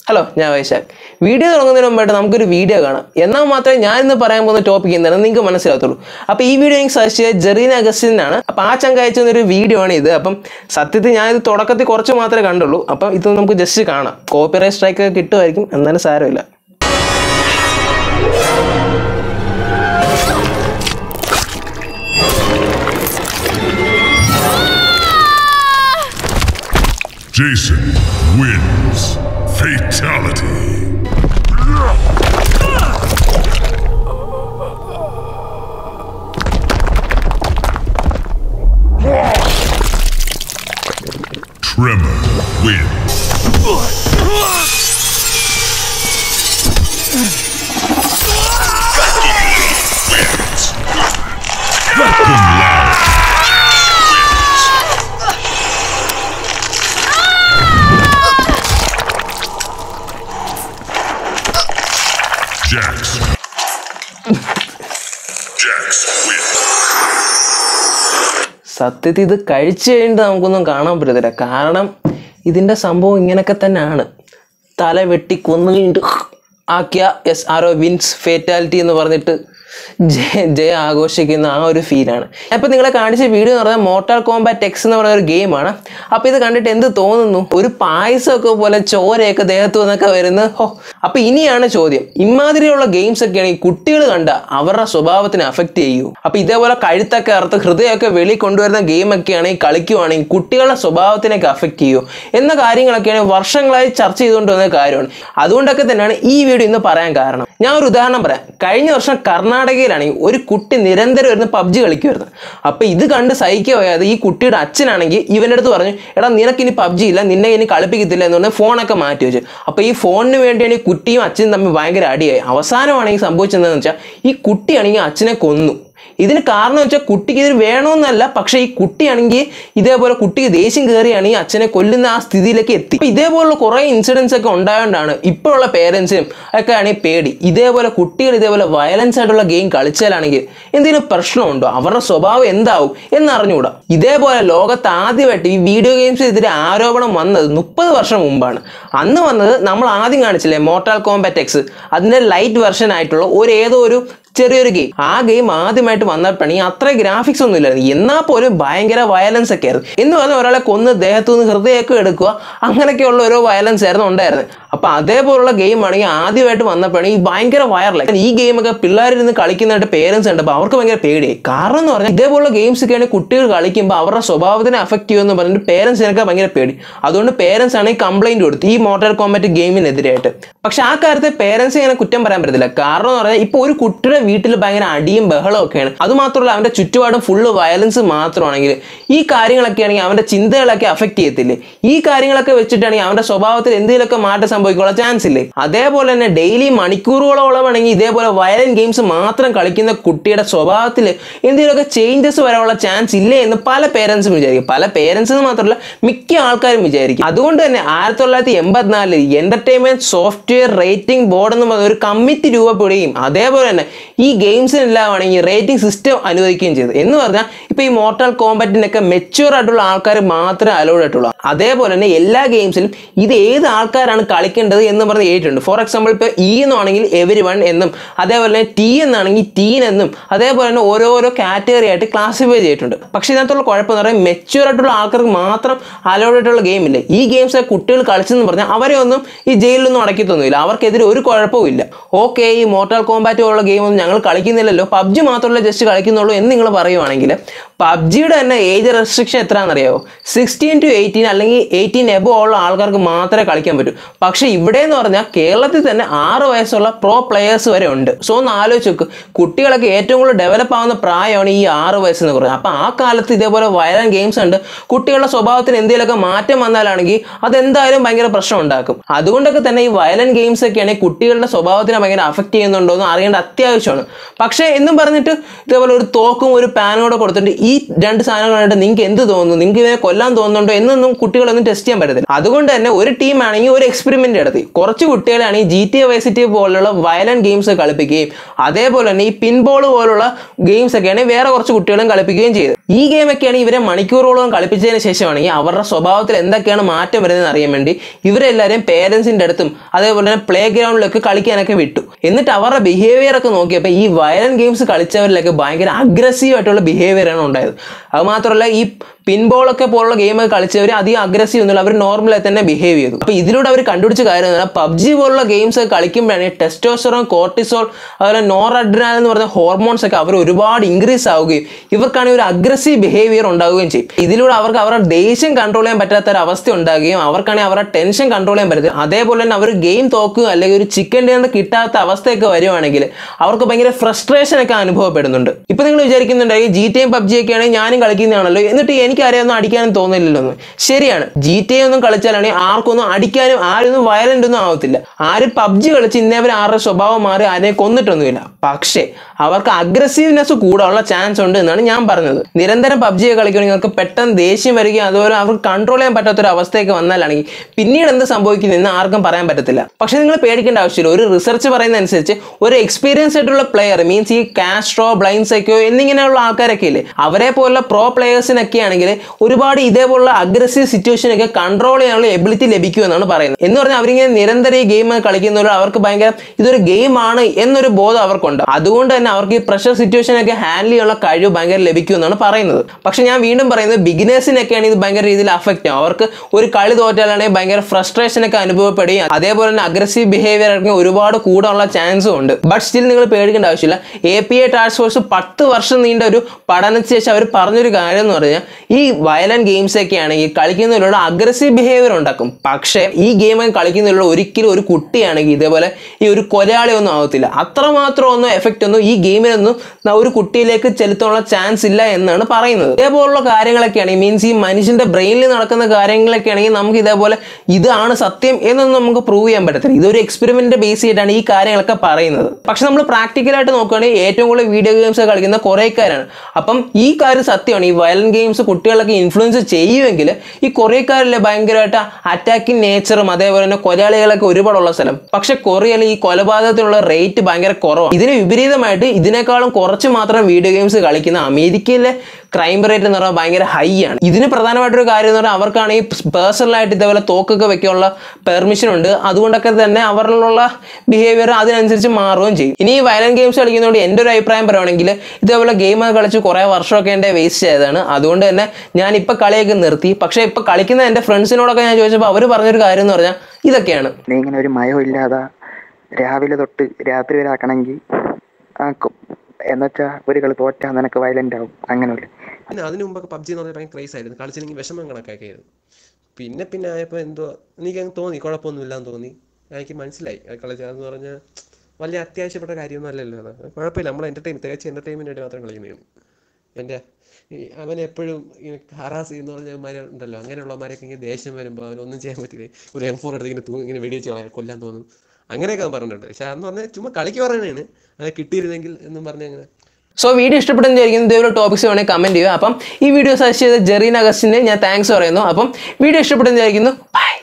Hello ഞാൻ Vaishakh video തുടങ്ങുന്നതിന് മുമ്പായിട്ട് നമുക്കൊരു വീഡിയോ കാണാം എന്നാൽ മാത്രമേ ഞാൻ ഇന്ന് പറയാൻ പോകുന്ന ടോപ്പിക് എന്താണെന്ന് നിങ്ങൾക്ക് മനസ്സിലാകത്തുള്ളൂ അപ്പോൾ ഈ വീഡിയോ എനിക്ക് സജസ്റ്റ് ചെയ്ത ജെറീന അഗസ്റ്റിനാണ് അപ്പോൾ ആ ചങ്ക അയച്ച ഒരു വീഡിയോ ആണ് ഇത് അപ്പം സത്യത്തിൽ ഞാനിത് തുടക്കത്തിൽ കുറച്ച് മാത്രമേ കണ്ടുള്ളൂ അപ്പം ഇത് നമുക്ക് ജസ്റ്റ് കാണാം കോപ്പിറൈറ്റ് സ്ട്രൈക്ക് ഒക്കെ കിട്ടുമായിരിക്കും എന്നാലും സാരമില്ല Jason wins. Fatality. Tremor wins. wins. Cum Laude Jax. Jax wins. സത്യത്തിൽ ഇത് കഴിച്ചു കഴിഞ്ഞിട്ട് നമുക്കൊന്നും കാണാൻ പറ്റത്തില്ല കാരണം ഇതിൻ്റെ സംഭവം ഇങ്ങനെയൊക്കെ തന്നെയാണ് തല വെട്ടി കൊന്നു കഴിഞ്ഞിട്ട് ആക്കിയ എസ് ആരോ വിൻസ് ഫേറ്റാലിറ്റി എന്ന് പറഞ്ഞിട്ട് ജയ ജയ ആഘോഷിക്കുന്ന ആ ഒരു ഫീലാണ് അപ്പോൾ നിങ്ങളെ കാണിച്ച വീഡിയോ എന്ന് പറഞ്ഞാൽ മോർട്ടാൽ കോമ്പാറ്റ് എക്സ് എന്ന് പറയുന്ന ഒരു ഗെയിമാണ് അപ്പോൾ ഇത് കണ്ടിട്ട് എന്ത് തോന്നുന്നു ഒരു പായസമൊക്കെ പോലെ ചോരയൊക്കെ ദേഹത്തു നിന്നൊക്കെ വരുന്നത് ഹോ അപ്പോൾ ഇനിയാണ് ചോദ്യം ഇമാതിരിയുള്ള ഗെയിംസ് ഒക്കെ ആണെങ്കിൽ കുട്ടികൾ കണ്ട അവരുടെ സ്വഭാവത്തിനെ അഫക്റ്റ് ചെയ്യൂ അപ്പോൾ ഇതേപോലെ കഴുത്തൊക്കെ അറുത്ത് ഹൃദയമൊക്കെ വെളി കൊണ്ടുവരുന്ന ഗെയിമൊക്കെ ആണെങ്കിൽ കളിക്കുവാണെങ്കിൽ കുട്ടികളുടെ സ്വഭാവത്തിനൊക്കെ അഫക്റ്റ് ചെയ്യൂ എന്ന കാര്യങ്ങളൊക്കെയാണ് വർഷങ്ങളായി ചർച്ച ചെയ്തുകൊണ്ട് വന്ന കാര്യമാണ് അതുകൊണ്ടൊക്കെ തന്നെയാണ് ഈ വീഡിയോ ഇന്ന് പറയാൻ കാരണം ഞാൻ ഒരു ഉദാഹരണം പറയാം കഴിഞ്ഞ വർഷം കർണാടകയിലാണെങ്കിൽ ഒരു കുട്ടി നിരന്തരം ഇരുന്ന് പബ്ജി കളിക്കുമായിരുന്നു അപ്പോൾ ഇത് കണ്ട് സഹിക്കുക വയ്യാതെ ഈ കുട്ടിയുടെ അച്ഛനാണെങ്കിൽ ഇവൻ്റെ അടുത്ത് പറഞ്ഞു എടാ നിനക്ക് ഇനി പബ്ജി ഇല്ല നിന്നെ ഇനി കളിപ്പിക്കത്തില്ല എന്ന് പറഞ്ഞ് ഫോണൊക്കെ മാറ്റി വെച്ചു അപ്പോൾ ഈ ഫോണിന് വേണ്ടിയാണ് ഈ കുട്ടിയും അച്ഛനും തമ്മിൽ ഭയങ്കര അടിയായി അവസാനമാണെങ്കിൽ സംഭവിച്ചതെന്ന് വെച്ചാൽ ഈ കുട്ടിയാണെങ്കിൽ അച്ഛനെ കൊന്നു ഇതിന് കാരണം വെച്ചാൽ കുട്ടിക്ക് ഇത് വേണമെന്നല്ല പക്ഷേ ഈ കുട്ടിയാണെങ്കിൽ ഇതേപോലെ കുട്ടിക്ക് ദേഷ്യം കയറിയാണെങ്കിൽ അച്ഛനെ കൊല്ലുന്ന ആ സ്ഥിതിയിലേക്ക് എത്തി ഇപ്പൊ ഇതേപോലുള്ള കുറേ ഇൻസിഡൻസ് ഒക്കെ ഉണ്ടായതുകൊണ്ടാണ് ഇപ്പോഴുള്ള പേരൻസിനും ഒക്കെ ആണെങ്കിൽ പേടി ഇതേപോലെ കുട്ടികൾ ഇതേപോലെ വയലൻസ് ആയിട്ടുള്ള ഗെയിം കളിച്ചാലാണെങ്കിൽ എന്തെങ്കിലും പ്രശ്നമുണ്ടോ അവരുടെ സ്വഭാവം എന്താവും എന്നറിഞ്ഞുകൂടാ ഇതേപോലെ ലോകത്ത് ആദ്യമായിട്ട് ഈ വീഡിയോ ഗെയിംസിനെതിരെ ആരോപണം വന്നത് മുപ്പത് വർഷം മുമ്പാണ് അന്ന് വന്നത് നമ്മൾ ആദ്യം കാണിച്ചില്ലേ മോർട്ടാൽ കോമ്പാറ്റ് എക്സ് അതിൻ്റെ ലൈറ്റ് വെർഷൻ ആയിട്ടുള്ള ഒരു ഏതോ ഒരു ചെറിയൊരു ഗെയിം ആ ഗെയിം ആദ്യമായിട്ട് വന്നപ്പോഴാണ് ഈ അത്ര ഗ്രാഫിക്സ് ഒന്നും ഇല്ലായിരുന്നു എന്നാൽ പോലും ഭയങ്കര വയലൻസ് ഒക്കെ ആയിരുന്നു എന്ന് പറഞ്ഞാൽ ഒരാളെ കൊന്ന് ദേഹത്തു നിന്ന് ഹൃദയമൊക്കെ എടുക്കുക അങ്ങനെയൊക്കെയുള്ള ഓരോ വയലൻസ് ആയിരുന്നു ഉണ്ടായിരുന്നത് അപ്പോൾ അതേപോലുള്ള ഗെയിം ആണെങ്കിൽ ആദ്യമായിട്ട് വന്നപ്പോഴാണ് ഈ ഭയങ്കര വയറലായി ഈ ഗെയിമൊക്കെ പിള്ളേരിരുന്ന് കളിക്കുന്നതായിട്ട് പേരൻസ് ഉണ്ട് അപ്പോൾ അവർക്ക് ഭയങ്കര പേടിയായി കാരണം എന്ന് പറഞ്ഞാൽ ഇതേപോലുള്ള ഗെയിംസ് ഒക്കെയാണ് കുട്ടികൾ കളിക്കുമ്പോൾ അവരുടെ സ്വഭാവത്തിനെ അഫക്റ്റ് ചെയ്യുമെന്ന് പറഞ്ഞിട്ട് പേരൻസിനൊക്കെ ഭയങ്കര പേടി അതുകൊണ്ട് പേരൻസ് ആണ് ഈ കംപ്ലൈൻറ്റ് കൊടുത്തു ഈ മോട്ടോർ കോമ്പാറ്റ് ഗെയിമിനെതിരായിട്ട് പക്ഷെ ആ കാര്യത്തെ പേരൻസ് ഇങ്ങനെ കുറ്റം പറയാൻ പറ്റത്തില്ല കാരണം എന്ന് പറഞ്ഞാൽ ഇപ്പോൾ ഒരു കുട്ടിയുടെ വീട്ടിൽ ഭയങ്കര അടിയും ബഹളവും ഒക്കെയാണ് അതുമാത്രമല്ല അവൻ്റെ ചുറ്റുപാടും ഫുള്ള് വയലൻസ് മാത്രമാണെങ്കിൽ ഈ കാര്യങ്ങളൊക്കെ ആണെങ്കിൽ അവൻ്റെ ചിന്തകളൊക്കെ അഫക്റ്റ് ചെയ്യത്തില്ലേ ഈ കാര്യങ്ങളൊക്കെ വെച്ചിട്ടാണെങ്കിൽ അവൻ്റെ സ്വഭാവത്തിൽ എന്തെങ്കിലുമൊക്കെ മാറ്റം സംഭവിക്കാനുള്ള ചാൻസ് ഇല്ലേ അതേപോലെ തന്നെ ഡെയിലി മണിക്കൂറുകളോളമാണെങ്കിൽ ഇതേപോലെ വയലന്റ് ഗെയിംസ് മാത്രം കളിക്കുന്ന കുട്ടിയുടെ സ്വഭാവത്തിൽ എന്തെങ്കിലുമൊക്കെ ചേഞ്ചസ് വരാനുള്ള ചാൻസ് ഇല്ലേ എന്ന് പല പേരൻസും വിചാരിക്കും പല പേരൻസ് എന്ന് മാത്രമല്ല മിക്ക ആൾക്കാരും വിചാരിക്കും അതുകൊണ്ട് തന്നെ ആയിരത്തി തൊള്ളായിരത്തി എൺപത്തിനാലിൽ എന്റർടൈൻമെന്റ് സോഫ്റ്റ്വെയർ റേറ്റിംഗ് ബോർഡ് എന്ന് പറഞ്ഞ ഒരു കമ്മിറ്റി രൂപപ്പെടുകയും അതേപോലെ തന്നെ ഈ ഗെയിംസിനെല്ലാം ആണെങ്കിൽ റേറ്റിംഗ് സിസ്റ്റം അനുവദിക്കുകയും ചെയ്തു എന്ന് പറഞ്ഞാൽ ഇപ്പോൾ ഈ മോർട്ടൽ കോമ്പാറ്റിനൊക്കെ മെച്യൂർ ആയിട്ടുള്ള ആൾക്കാർ മാത്രമേ അലൗഡ് ആയിട്ടുള്ളൂ അതേപോലെ തന്നെ എല്ലാ ഗെയിംസിലും ഇത് ഏത് ആൾക്കാരാണ് കളിക്കേണ്ടത് എന്ന് പറഞ്ഞ് എഴുതിയിട്ടുണ്ട് ഫോർ എക്സാമ്പിൾ ഇപ്പോൾ ഇ എന്നാണെങ്കിൽ എവരി വൺ എന്നും അതേപോലെ തന്നെ ടി എന്നാണെങ്കിൽ ടീൻ എന്നും അതേപോലെ തന്നെ ഓരോരോ കാറ്റഗറി ആയിട്ട് ക്ലാസിഫൈ ചെയ്തിട്ടുണ്ട് പക്ഷേ ഇതിനകത്തുള്ള കുഴപ്പം എന്ന് പറയുന്നത് മെച്യൂർ ആയിട്ടുള്ള ആൾക്കാർക്ക് മാത്രം അലൗഡ് ആയിട്ടുള്ള ഗെയിം ഇല്ലേ ഈ ഗെയിംസ് കുട്ടികൾ കളിച്ചെന്ന് പറഞ്ഞാൽ അവരെ ഒന്നും ഈ ജയിലിലൊന്നും അടക്കത്തൊന്നുമില്ല അവർക്കെതിരെ ഒരു കുഴപ്പവും ഇല്ല ഓക്കെ ഈ മോർട്ടൽ കോമ്പാറ്റ് ഉള്ള ഗെയിം ഒന്നും ഞങ്ങൾ കളിക്കുന്നില്ലല്ലോ പബ്ജി മാത്രമല്ല ജസ്റ്റ് കളിക്കുന്നുള്ളൂ എന്ന് നിങ്ങൾ പറയുവാണെങ്കിൽ പബ്ജിയുടെ തന്നെ ഏജ് റെസ്ട്രിക്ഷൻ എത്രയാണെന്നറിയാമോ സിക്സ്റ്റീൻ ടു എയ്റ്റീൻ അല്ലെങ്കിൽ എയ്റ്റീൻ എബോ ഉള്ള ആൾക്കാർക്ക് മാത്രമേ കളിക്കാൻ പറ്റൂ പക്ഷേ ഇവിടെ എന്ന് പറഞ്ഞാൽ കേരളത്തിൽ തന്നെ ആറ് വയസ്സുള്ള പ്രോ പ്ലെയേഴ്സ് വരെ ഉണ്ട് സോ ഒന്ന് ആലോചിച്ച് നോക്ക് കുട്ടികളൊക്കെ ഏറ്റവും കൂടുതൽ ഡെവലപ്പ് ആവുന്ന പ്രായമാണ് ഈ ആറ് വയസ്സെന്ന് പറയുന്നത് അപ്പോൾ ആ കാലത്ത് ഇതേപോലെ വയലൻ ഗെയിംസ് ഉണ്ട് കുട്ടികളുടെ സ്വഭാവത്തിന് എന്തെങ്കിലുമൊക്കെ മാറ്റം വന്നാലാണെങ്കിൽ അതെന്തായാലും ഭയങ്കര പ്രശ്നം ഉണ്ടാക്കും അതുകൊണ്ടൊക്കെ തന്നെ ഈ വയലൻ ഗെയിംസ് ഒക്കെയാണ് കുട്ടികളുടെ സ്വഭാവത്തിനെ ഭയങ്കര അഫക്റ്റ് ചെയ്യുന്നുണ്ടോ എന്ന് അറിയേണ്ട അത്യാവശ്യമാണ് പക്ഷേ എന്നും പറഞ്ഞിട്ട് ഇതേപോലെ ഒരു തോക്കും ഒരു പാനും കൂടെ കൊടുത്തിട്ട് ഈ രണ്ട് സാധനങ്ങളായിട്ട് നിങ്ങൾക്ക് എന്ത് തോന്നുന്നു നിങ്ങൾക്ക് ഇതിനെ കൊല്ലാൻ തോന്നുന്നുണ്ടോ എന്നൊന്നും കുട്ടികളൊന്നും ടെസ്റ്റ് ചെയ്യാൻ പറ്റത്തില്ല അതുകൊണ്ട് തന്നെ ഒരു ടീം ആണെങ്കിൽ ഒരു എക്സ്പെരിമെന്റ് നടത്തി കുറച്ച് കുട്ടികളാണെങ്കിൽ ജി ടി എ വൈസിറ്റി പോലുള്ള വയലന്റ് ഗെയിംസ് കളിപ്പിക്കുകയും അതേപോലെ തന്നെ ഈ പിൻബോൾ പോലുള്ള ഗെയിംസ് ഒക്കെയാണ് വേറെ കുറച്ച് കുട്ടികളും കളിപ്പിക്കുകയും ചെയ്തത് ഈ ഗെയിമൊക്കെയാണ് ഇവരെ മണിക്കൂറുകളോളം കളിപ്പിച്ചതിന് ശേഷമാണെങ്കിൽ അവരുടെ സ്വഭാവത്തിൽ എന്തൊക്കെയാണ് മാറ്റം വരുന്നതെന്ന് അറിയാൻ വേണ്ടി ഇവരെല്ലാവരും പേരൻസിൻ്റെ അടുത്തും അതേപോലെ തന്നെ പ്ലേ ഗ്രൗണ്ടിലൊക്കെ കളിക്കാനൊക്കെ വിട്ടു എന്നിട്ട് അവരുടെ ബിഹേവിയർ ഒക്കെ നോക്കിയപ്പോൾ ഈ വയലന്റ് ഗെയിംസ് കളിച്ചവരിലൊക്കെ ഭയങ്കര അഗ്രസീവ് ആയിട്ടുള്ള ബിഹേവിയറാണ് ഉണ്ടായത് അത് മാത്രമല്ല ഈ പിൻബോളൊക്കെ പോലുള്ള ഗെയിം കളിച്ചവർ അധികം അഗ്രസീവ് ഒന്നുമില്ല അവർ നോർമലായി തന്നെ ബിഹേവ് ചെയ്തു അപ്പോൾ ഇതിലൂടെ അവർ കണ്ടുപിടിച്ച കാര്യം എന്ന് പറഞ്ഞാൽ പബ്ജി പോലുള്ള ഗെയിംസ് കളിക്കുമ്പോഴാണ് ടെസ്റ്റോസ്റ്ററോൺ കോർട്ടിസോൾ അതുപോലെ നോർ അഡ്രിനാൽ എന്ന് പറഞ്ഞ ഹോർമോൺസ് ഒക്കെ അവർ ഒരുപാട് ഇൻക്രീസ് ആവുകയും ഇവർക്കാണെങ്കിൽ ഒരു അഗ്രസീവ് ബിഹേവിയർ ഉണ്ടാവുകയും ചെയ്യും ഇതിലൂടെ അവർക്ക് അവരുടെ ദേഷ്യം കൺട്രോൾ ചെയ്യാൻ പറ്റാത്ത ഒരു അവസ്ഥ ഉണ്ടാകുകയും അവർക്കാണെങ്കിൽ അവരുടെ ടെൻഷൻ കൺട്രോൾ ചെയ്യാൻ പറ്റത്തില്ല അതേപോലെ തന്നെ അവർ ഗെയിം തോക്കുക അല്ലെങ്കിൽ ഒരു ചിക്കൻ നിന്ന് കിട്ടാത്ത അവസ്ഥയൊക്കെ വരുവാണെങ്കിൽ അവർക്ക് ഭയങ്കര ഫ്രസ്ട്രേഷൻ ഒക്കെ അനുഭവപ്പെടുന്നുണ്ട് ഇപ്പൊ നിങ്ങൾ വിചാരിക്കുന്നുണ്ടെങ്കിൽ ജി ടി എം പബ്ജി ഒക്കെ ആണെങ്കിൽ ഞാനും കളിക്കുന്നതാണല്ലോ എന്നിട്ട് എനിക്ക് ആരെയൊന്നും അടിക്കാനും തോന്നില്ലല്ലോ എന്ന് ശരിയാണ് ജി ടി എ ഒന്നും കളിച്ചാലാണെങ്കിൽ ആർക്കൊന്നും അടിക്കാനും ആരൊന്നും വയലന്റ് ഒന്നും ആവത്തില്ല ആരും പബ്ജി കളിച്ച് ഇന്നേവരെ ആരുടെ സ്വഭാവം മാറി ആരെയും കൊന്നിട്ടൊന്നുമില്ല പക്ഷേ അവർക്ക് അഗ്രസീവ്നെസ് കൂടാനുള്ള ചാൻസ് ഉണ്ട് എന്നാണ് ഞാൻ പറഞ്ഞത് നിരന്തരം പബ്ജി കളിക്കുകയാണെങ്കിൽ അവർക്ക് പെട്ടെന്ന് ദേഷ്യം വരികയും അതുപോലെ അവർക്ക് കൺട്രോൾ ചെയ്യാൻ പറ്റാത്ത ഒരു അവസ്ഥയൊക്കെ വന്നാലാണെങ്കിൽ പിന്നീട് എന്ത് സംഭവിക്കുമെന്ന് ആർക്കും പറയാൻ പറ്റത്തില്ല പക്ഷേ നിങ്ങൾ പേടിക്കേണ്ട ആവശ്യമില്ല ഒരു റിസർച്ച് പറയുന്ന അനുസരിച്ച് ഒരു എക്സ്പീരിയൻസ് ആയിട്ടുള്ള പ്ലെയർ മീൻസ് ഈ കാസ്ട്രോ ബ്ലൈൻഡ് സൈക്കോ എന്നിങ്ങനെയുള്ള ആൾക്കാരൊക്കെ ഇല്ലേ അവരെ പോലുള്ള പ്രോ പ്ലെയേഴ്സിനൊക്കെ ആണെങ്കിൽ ഒരുപാട് ഇതേപോലുള്ള അഗ്രസീവ് സിറ്റുവേഷൻ ഒക്കെ കൺട്രോൾ ചെയ്യാനുള്ള എബിലിറ്റി ലഭിക്കുമെന്നാണ് പറയുന്നത് എന്ന് പറഞ്ഞാൽ അവരിങ്ങനെ നിരന്തരം ഈ ഗെയിം കളിക്കുന്നവർ അവർക്ക് ഭയങ്കര ഇതൊരു ഗെയിമാണ് എന്നൊരു ബോധം അവർക്കുണ്ട് അതുകൊണ്ട് തന്നെ അവർക്ക് ഈ പ്രഷർ സിറ്റുവേഷൻ ഒക്കെ ഹാൻഡിൽ ചെയ്യാനുള്ള കഴിവ് ഭയങ്കര ലഭിക്കുമെന്നാണ് പറയുന്നത് പക്ഷെ ഞാൻ വീണ്ടും പറയുന്നത് ബിഗിനേഴ്സിനൊക്കെയാണ് ഇത് ഭയങ്കര രീതിയിൽ അഫക്റ്റ് ആവും അവർക്ക് ഒരു കളി തോറ്റാലാണെങ്കിൽ ഭയങ്കര ഫ്രസ്ട്രേഷൻ ഒക്കെ അനുഭവപ്പെടുകയും അതേപോലെ തന്നെ അഗ്രസീവ് ബിഹേവിയർ ഒക്കെ ഒരുപാട് കൂടാനുള്ള ചാൻസും ഉണ്ട് ബട്ട് സ്റ്റിൽ നിങ്ങൾ പേടിക്കേണ്ട ആവശ്യമില്ല A P A task force പത്ത് വർഷം നീണ്ട ഒരു പഠനത്തിന് ശേഷം അവർ പറഞ്ഞൊരു കാര്യം എന്ന് പറഞ്ഞാൽ ഈ വയലന്റ് ഗെയിംസ് ഒക്കെ ആണെങ്കിൽ കളിക്കുന്നതിലൂടെ അഗ്രസീവ് ബിഹേവിയർ ഉണ്ടാക്കും പക്ഷേ ഈ ഗെയിം കളിക്കുന്നതിലൂടെ ഒരിക്കലും ഒരു കുട്ടിയാണെങ്കിൽ ഇതേപോലെ ഈ ഒരു കൊലയാളി ഒന്നും ആവത്തില്ല അത്രമാത്രം ഒന്നും എഫക്റ്റ് ഒന്നും ഈ ഗെയിമിനൊന്നും ന- ഒരു കുട്ടിയിലേക്ക് ചെലുത്താനുള്ള ചാൻസ് ഇല്ല എന്നാണ് പറയുന്നത് ഇതേപോലുള്ള കാര്യങ്ങളൊക്കെയാണ് മീൻസ് ഈ മനുഷ്യന്റെ ബ്രെയിനിൽ നടക്കുന്ന കാര്യങ്ങളൊക്കെ ആണെങ്കിൽ നമുക്ക് ഇതേപോലെ ഇതാണ് സത്യം എന്നൊന്നും നമുക്ക് പ്രൂവ് ചെയ്യാൻ പറ്റത്തില്ല ഇതൊരു എക്സ്പെരിമെന്റ് ബേസ് ചെയ്തിട്ടാണ് ഈ കാര്യങ്ങളൊക്കെ പറയുന്നത് പക്ഷെ നമ്മൾ പ്രാക്ടിക്കലായിട്ട് നോക്കുകയാണെങ്കിൽ ഏറ്റവും കൂടുതൽ വീഡിയോ ഗെയിംസ് കളിക്കുന്ന കുറേക്കാരാണ് അപ്പം ഈ കാര്യം സത്യമാണ് ഈ വയലന്റ് ഗെയിംസ് കുട്ടികളൊക്കെ ഇൻഫ്ലുവൻസ് ചെയ്യുമെങ്കിൽ ഈ കൊറിയക്കാരിലെ ഭയങ്കരമായിട്ട് അറ്റാക്കിംഗ് നേച്ചറും അതേപോലെ തന്നെ കൊലയാളികളൊക്കെ ഒരുപാടുള്ള സ്ഥലം പക്ഷെ കൊറിയയിൽ ഈ കൊലപാതകത്തിനുള്ള റേറ്റ് ഭയങ്കര കുറവാണ് ഇതിന് വിപരീതമായിട്ട് ഇതിനേക്കാളും കുറച്ച് മാത്രം വീഡിയോ ഗെയിംസ് കളിക്കുന്ന അമേരിക്കയിലെ ക്രൈം റേറ്റ് എന്ന് പറഞ്ഞാൽ ഭയങ്കര ഹൈ ആണ് ഇതിന് പ്രധാനമായിട്ടൊരു കാര്യം എന്ന് പറഞ്ഞാൽ അവർക്കാണെങ്കിൽ പേഴ്സണലായിട്ട് ഇതേപോലെ തോക്കൊക്കെ വെക്കാനുള്ള പെർമിഷൻ ഉണ്ട് അതുകൊണ്ടൊക്കെ തന്നെ അവരിലുള്ള ബിഹേവിയർ അതിനനുസരിച്ച് മാറുകയും ചെയ്യും ഇനി ഈ വയലന്റ് ഗെയിംസ് കളിക്കുന്നതുകൊണ്ട് എൻ്റെ ഒരു അഭിപ്രായം പറയുകയാണെങ്കിൽ ഇതേപോലെ ഗെയിം കളിച്ച് കുറേ വർഷമൊക്കെ എൻ്റെ വേസ്റ്റ് ആയതാണ് അതുകൊണ്ട് തന്നെ ഞാൻ ഇപ്പോൾ കളിയൊക്കെ നിർത്തി പക്ഷേ ഇപ്പോൾ കളിക്കുന്ന എൻ്റെ ഫ്രണ്ട്സിനോടൊക്കെ ഞാൻ ചോദിച്ചപ്പോൾ അവർ പറഞ്ഞൊരു കാര്യം എന്ന് പറഞ്ഞാൽ ഇതൊക്കെയാണ് നീ ഇങ്ങനെ ഒരു മയം ഇല്ലാതെ രാവിലെ തൊട്ട് രാത്രി വരെ ആക്കണമെങ്കിൽ ആക്കും എന്നുവെച്ചാൽ ഒരു കളി തോറ്റാൽ നിനക്ക് വയലന്റ് ആവും അങ്ങനെയല്ല പിന്നെ അതിന് മുമ്പൊക്കെ പബ്ജി എന്ന് പറഞ്ഞാൽ ഭയങ്കര ക്രൈസ് ആയിരുന്നു കളിച്ചില്ലെങ്കിൽ വിഷമം കണക്കാക്കിയായിരുന്നു പിന്നെ പിന്നെ ആയപ്പോൾ എന്തോ എനിക്ക് അങ്ങ് തോന്നി കുഴപ്പമൊന്നുമില്ലാന്ന് തോന്നി എനിക്ക് മനസ്സിലായി അത് കളിച്ചതെന്ന് പറഞ്ഞാൽ വലിയ അത്യാവശ്യപ്പെട്ട കാര്യമൊന്നും അല്ലല്ലോ അത് കുഴപ്പമില്ല നമ്മൾ എൻ്റർടൈൻ തികച്ച് എൻ്റർടൈൻമെൻറ്റ് വേണ്ടി മാത്രം കളിക്കുന്നതാണ് എൻ്റെ ഈ അവൻ എപ്പോഴും ഇങ്ങനെ ഹറാസ് ചെയ്യുന്ന പറഞ്ഞമാര് ഉണ്ടല്ലോ അങ്ങനെയുള്ളമാരൊക്കെ ഇങ്ങനെ ദേഷ്യം വരുമ്പോൾ അവനൊന്നും ചെയ്യാൻ പറ്റില്ല ഒരു എം ഫോർ എടുത്ത് ഇങ്ങനെ തൂ ഇങ്ങനെ വെടിവെച്ച് കളയാൻ കൊല്ലാൻ തോന്നും അങ്ങനെയൊക്കെ അവൻ പറഞ്ഞിട്ടുണ്ട് പക്ഷെ അതെന്ന് പറഞ്ഞാൽ ചുമ്മാ കളിക്ക് പറയുന്നതാണ് അത് കിട്ടിയിരുന്നെങ്കിൽ എന്നും പറഞ്ഞ അങ്ങനെ സോ വീഡിയോ ഇഷ്ടപ്പെട്ടെന്ന് വിചാരിക്കുന്നു ഇതേപോലെ ടോപ്പിക്സ് വേണമെങ്കിൽ കമൻറ്റ് ചെയ്യുക അപ്പം ഈ വീഡിയോ സജസ്റ്റ് ചെയ്ത ജെറീൻ അഗസ്റ്റിന് ഞാൻ താങ്ക്സ് പറയുന്നു അപ്പം വീഡിയോ ഇഷ്ടപ്പെട്ടെന്ന് വിചാരിക്കുന്നു ബൈ